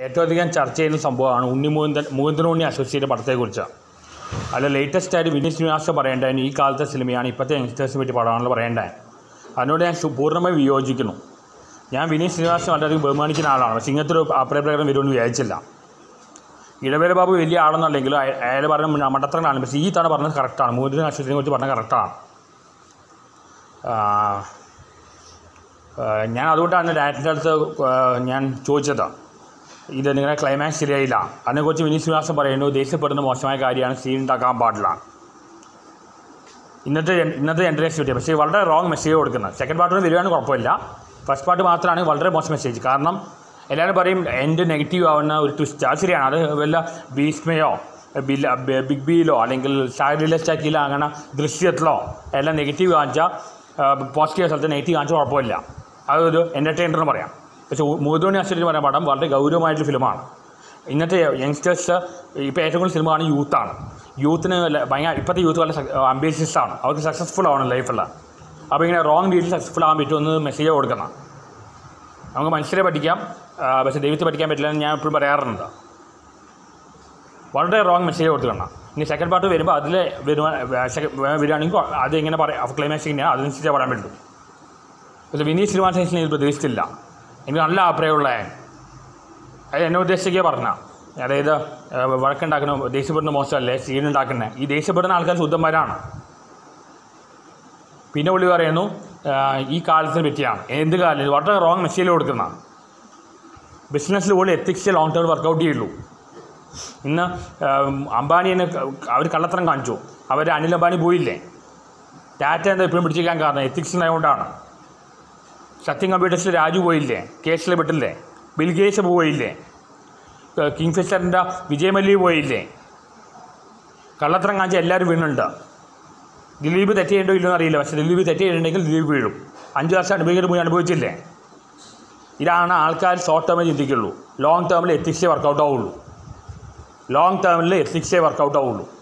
ഏറ്റവും അധികം ചർച്ച ചെയ്യുന്ന സംഭവമാണ് ഉണ്ണി മുകുന്ദൻ മുകുന്ദൻ ഉണ്ണി അസോസിയേറ്റ് പടത്തെക്കുറിച്ച് അതിൽ ലേറ്റസ്റ്റ് ആയിട്ട് വിനീത് ശ്രീനിവാസ പറയേണ്ടതിന് ഈ കാലത്തെ സിനിമയാണ് ഇപ്പോഴത്തെ യങ്സ്റ്റേഴ്സിനെ പറ്റി പടമാണെന്ന് പറയേണ്ടത് അതിനോട് ഞാൻ സു- പൂർണ്ണമായി വിയോജിക്കുന്നു ഞാൻ വിനീത് ശ്രീനിവാസൻ വളരെയധികം ബഹുമാനിക്കുന്ന ആളാണ് പക്ഷേ ഇങ്ങനത്തെ ഒരു അഭിപ്രായം വരുമെന്ന് വിചാരിച്ചില്ല ഇടവേല ബാബു വലിയ ആളെന്നുണ്ടെങ്കിലും അയ- അയാൾ പറഞ്ഞ മണ്ടത്തരങ്ങളാണ് പക്ഷേ ഈ തവണ പറഞ്ഞത് കറക്റ്റാണ് മുകുന്ദൻ അസോസിയേറ്റിനെ കുറിച്ച് പറഞ്ഞത് കറക്റ്റാണ് ഞാൻ അതുകൊണ്ടാണ് ഡയറക്ടറിൻ്റെ അടുത്ത് ആ, ഞാൻ ചോദിച്ചത് ഇത് നിങ്ങളുടെ ക്ലൈമാക്സ് ശരിയായില്ല അതിനെക്കുറിച്ച് വിനീത് ശ്രീനിവാസൻ പറയുന്നു ദേഷ്യപ്പെടുന്ന മോശമായ കാര്യമാണ് സീൻ ഉണ്ടാക്കാൻ പാടില്ല ഇന്നത്തെ ജൻ- ഇന്നത്തെ ജനറേഷൻ കിട്ടിയത് പക്ഷേ വളരെ റോങ് മെസ്സേജ് കൊടുക്കുന്നത് സെക്കൻഡ് പാർട്ടിന് വരികയാണെങ്കിൽ കുഴപ്പമില്ല ഫസ്റ്റ് പാർട്ട് മാത്രമാണ് വളരെ മോശം മെസ്സേജ് കാരണം എല്ലാവരും പറയും എൻ്റെ നെഗറ്റീവ് ആവുന്ന ഒരു ട്വിസ്റ്റ് അത് ശരിയാണ് അത് വല്ല ഭീഷ്മയോ ബില്ല ബ- ബിഗ് ബിയിലോ അല്ലെങ്കിൽ ഷാരിലെ സ്റ്റാക്കിയിലോ അങ്ങനെ ദൃശ്യത്തിലോ എല്ലാം നെഗറ്റീവ് കാണിച്ചാൽ പോസിറ്റീവ് സ്ഥലത്ത് നെഗറ്റീവ് കാണിച്ചാൽ കുഴപ്പമില്ല അതൊരു എൻ്റർടൈനർ എന്ന് പറയാം പക്ഷേ മൂന്നോണി അശ്വരി പറയുന്ന പടം വളരെ ഗൗരവമായിട്ടുള്ള ഫിലിമാണ് ഇന്നത്തെ യങ്സ്റ്റേഴ്സ് ഇപ്പോൾ ഏറ്റവും കൂടുതൽ സിനിമ ആണ് യൂത്താണ് യൂത്തിന് വല്ല- ഭയങ്കര ഇപ്പോഴത്തെ യൂത്ത് വളരെ അംബീഷ്യസ് ആണ് അവർക്ക് സക്സസ്ഫുൾ ആവണം ലൈഫിൽ അപ്പോൾ ഇങ്ങനെ റോങ് രീതിയിൽ സക്സസ്ഫുൾ ആകാൻ പറ്റുമെന്ന് മെസ്സേജ് കൊടുക്കണം നമുക്ക് മനുഷ്യരെ പഠിക്കാം ആ, പക്ഷേ ദൈവത്തെ പഠിക്കാൻ പറ്റില്ല എന്ന് ഞാൻ എപ്പോഴും പറയാറുണ്ട് വളരെ റോങ് മെസ്സേജ് കൊടുക്കണം ഇനി സെക്കൻഡ് പാർട്ട് വരുമ്പോൾ അതിൽ വരുവാ വരികയാണെങ്കിൽ അത് എങ്ങനെ പറയാം ക്ലൈമാക്സ് എങ്ങനെയാണ് അതിനനുസരിച്ച് പറയാൻ പറ്റും പക്ഷേ വിനീത് ശ്രീനിവാസനെ ഇത് പ്രതീക്ഷിച്ചില്ല എനിക്ക് നല്ല അഭിപ്രായമുള്ള അത് എന്നെ ഉദ്ദേശിക്കുക പറഞ്ഞ അതായത് ആ, വഴക്കുണ്ടാക്കുന്ന ദേഷ്യപ്പെടുന്ന മോശമല്ലേ സീൻ ഉണ്ടാക്കുന്നത് ഈ ദേഷ്യപ്പെടുന്ന ആൾക്കാർ ശുദ്ധന്മാരാണ് പിന്നെ പുള്ളി പറയുന്നു ആ, ഈ കാലത്തിന് പറ്റിയാണ് എന്ത് കാലം വളരെ റോങ് മെസ്സേജ് കൊടുക്കുന്ന ബിസിനസ്സിൽ പോലും എത്തിക്സ് ലോങ് ടേം വർക്കൗട്ട് ചെയ്യുള്ളൂ ഇന്ന് അംബാനിയെ അവർ കള്ളത്തരം കാണിച്ചു അവർ അനിൽ അംബാനി പോയില്ലേ ടാറ്റ എന്താ ഇപ്പോഴും പിടിച്ചിരിക്കാൻ കാരണം എത്തിക്സിനായതുകൊണ്ടാണ് സത്യം കമ്പ്യൂട്ടേഴ്സിൽ രാജു പോയില്ലേ കേസിൽ വിട്ടില്ലേ ബിൽ ഗേറ്റ്സ് പോയില്ലേ കിങ് ഫിഷറിൻ്റെ വിജയ് മല്യ പോയില്ലേ കള്ളത്തരം കാണിച്ച എല്ലാവരും വീണുണ്ട് ദിലീപ് തെറ്റ് ചെയ്യണ്ടോ ഇല്ലെന്ന് അറിയില്ല പക്ഷേ ദിലീപ് തെറ്റ് ചെയ്തിട്ടുണ്ടെങ്കിൽ ദിലീപ് വീഴും അഞ്ച് വർഷം അനുഭവിച്ചിട്ട് പോയി അനുഭവിച്ചില്ലേ ഇതാണ് ആൾക്കാർ ഷോർട്ട് ടേമിൽ ചിന്തിക്കുള്ളൂ ലോങ് ടേമിൽ എത്തിക്സേ വർക്കൗട്ട് ആവുള്ളൂ ലോങ് ടേമിൽ എത്തിക്സേ വർക്കൗട്ട് ആവുള്ളൂ